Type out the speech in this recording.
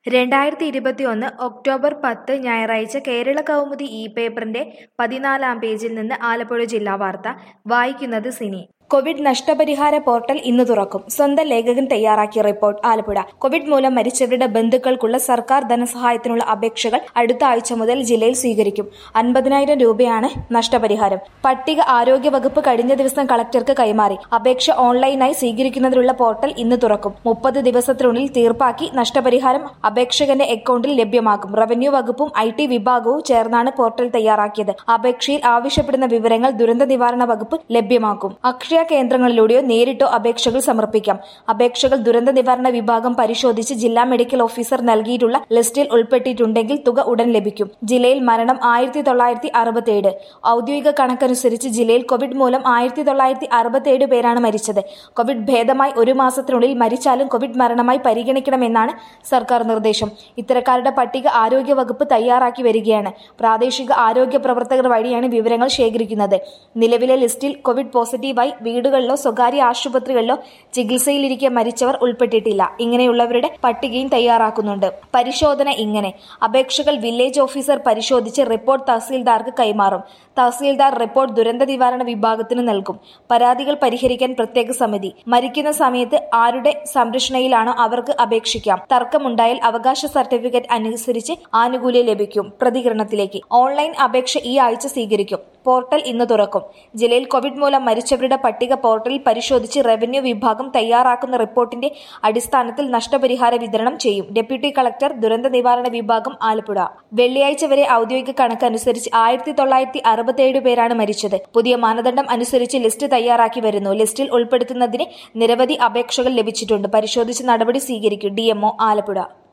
രണ്ടായിരത്തി ഇരുപത്തിയൊന്ന് ഒക്ടോബർ പത്ത് ഞായറാഴ്ച കേരള കൗമുദി ഇ പേപ്പറിന്റെ പതിനാലാം പേജിൽ നിന്ന് ആലപ്പുഴ ജില്ലാ വാർത്ത വായിക്കുന്നത് സിനി കോവിഡ് നഷ്ടപരിഹാര പോർട്ടൽ ഇന്ന് തുറക്കും സ്വന്തം ലേഖകൻ തയ്യാറാക്കിയ റിപ്പോർട്ട് ആലപ്പുഴ കോവിഡ് മൂലം മരിച്ചവരുടെ ബന്ധുക്കൾക്കുള്ള സർക്കാർ ധനസഹായത്തിനുള്ള അപേക്ഷകൾ അടുത്ത ആഴ്ച മുതൽ ജില്ലയിൽ സ്വീകരിക്കും അൻപതിനായിരം രൂപയാണ് നഷ്ടപരിഹാരം പട്ടിക ആരോഗ്യ വകുപ്പ് കഴിഞ്ഞ ദിവസം കളക്ടർക്ക് കൈമാറി അപേക്ഷ ഓൺലൈനായി സ്വീകരിക്കുന്നതിനുള്ള പോർട്ടൽ ഇന്ന് തുറക്കും മുപ്പത് ദിവസത്തിനുള്ളിൽ തീർപ്പാക്കി നഷ്ടപരിഹാരം അപേക്ഷകന്റെ അക്കൗണ്ടിൽ ലഭ്യമാക്കും റവന്യൂ വകുപ്പും ഐ ടി വിഭാഗവും ചേർന്നാണ് പോർട്ടൽ തയ്യാറാക്കിയത് അപേക്ഷയിൽ ആവശ്യപ്പെടുന്ന വിവരങ്ങൾ ദുരന്ത നിവാരണ വകുപ്പ് ലഭ്യമാക്കും അക്ഷയ കേന്ദ്രങ്ങളിലൂടെയോ നേരിട്ടോ അപേക്ഷകൾ സമർപ്പിക്കാം അപേക്ഷകൾ ദുരന്ത നിവാരണ വിഭാഗം പരിശോധിച്ച് ജില്ലാ മെഡിക്കൽ ഓഫീസർ നൽകിയിട്ടുള്ള ലിസ്റ്റിൽ ഉൾപ്പെട്ടിട്ടുണ്ടെങ്കിൽ തുക ഉടൻ ലഭിക്കും ജില്ലയിൽ മരണം ആയിരത്തി തൊള്ളായിരത്തി അറുപത്തിയേഴ് ഔദ്യോഗിക കണക്കനുസരിച്ച് ജില്ലയിൽ കോവിഡ് മൂലം ആയിരത്തി തൊള്ളായിരത്തി അറുപത്തിയേഴ് പേരാണ് മരിച്ചത് കോവിഡ് ഭേദമായി ഒരു മാസത്തിനുള്ളിൽ മരിച്ചാലും കോവിഡ് മരണമായി പരിഗണിക്കണമെന്നാണ് സർക്കാർ നിർദ്ദേശം ഇത്തരക്കാരുടെ പട്ടിക ആരോഗ്യ വകുപ്പ് തയ്യാറാക്കി വരികയാണ് പ്രാദേശിക ആരോഗ്യ പ്രവർത്തകർ വഴിയാണ് വിവരങ്ങൾ ശേഖരിക്കുന്നത് നിലവിലെ ലിസ്റ്റിൽ കോവിഡ് പോസിറ്റീവായി വീടുകളിലോ സ്വകാര്യ ആശുപത്രികളിലോ ചികിത്സയിലിരിക്കെ മരിച്ചവർ ഉൾപ്പെട്ടിട്ടില്ല ഇങ്ങനെയുള്ളവരുടെ പട്ടികയും തയ്യാറാക്കുന്നുണ്ട് പരിശോധന ഇങ്ങനെ അപേക്ഷകൾ വില്ലേജ് ഓഫീസർ പരിശോധിച്ച് റിപ്പോർട്ട് തഹസീൽദാർക്ക് കൈമാറും തഹസീൽദാർ റിപ്പോർട്ട് ദുരന്ത നിവാരണ വിഭാഗത്തിന് നൽകും പരാതികൾ പരിഹരിക്കാൻ പ്രത്യേക സമിതി മരിക്കുന്ന സമയത്ത് ആരുടെ സംരക്ഷണയിലാണോ അവർക്ക് അപേക്ഷിക്കാം തർക്കമുണ്ടായാൽ അവകാശ സർട്ടിഫിക്കറ്റ് അനുസരിച്ച് ആനുകൂല്യം ലഭിക്കും പ്രതികരണത്തിലേക്ക് ഓൺലൈൻ അപേക്ഷ ഈ ആഴ്ച സ്വീകരിക്കും പോർട്ടൽ ഇന്ന് തുറക്കും ജില്ലയിൽ കോവിഡ് മൂലം മരിച്ചവരുടെ പട്ടിക പോർട്ടലിൽ പരിശോധിച്ച് റവന്യൂ വിഭാഗം തയ്യാറാക്കുന്ന റിപ്പോർട്ടിന്റെ അടിസ്ഥാനത്തിൽ നഷ്ടപരിഹാര വിതരണം ചെയ്യും ഡെപ്യൂട്ടി കളക്ടർ ദുരന്ത നിവാരണ വിഭാഗം ആലപ്പുഴ വെള്ളിയാഴ്ച വരെ ഔദ്യോഗിക കണക്കനുസരിച്ച് ആയിരത്തി തൊള്ളായിരത്തി അറുപത്തിയേഴ് പേരാണ് മരിച്ചത് പുതിയ മാനദണ്ഡം അനുസരിച്ച് ലിസ്റ്റ് തയ്യാറാക്കി വരുന്നു ലിസ്റ്റിൽ ഉൾപ്പെടുത്തുന്നതിന് നിരവധി അപേക്ഷകൾ ലഭിച്ചിട്ടുണ്ട് പരിശോധിച്ച് നടപടി സ്വീകരിക്കും ഡിഎംഒ ആലപ്പുഴ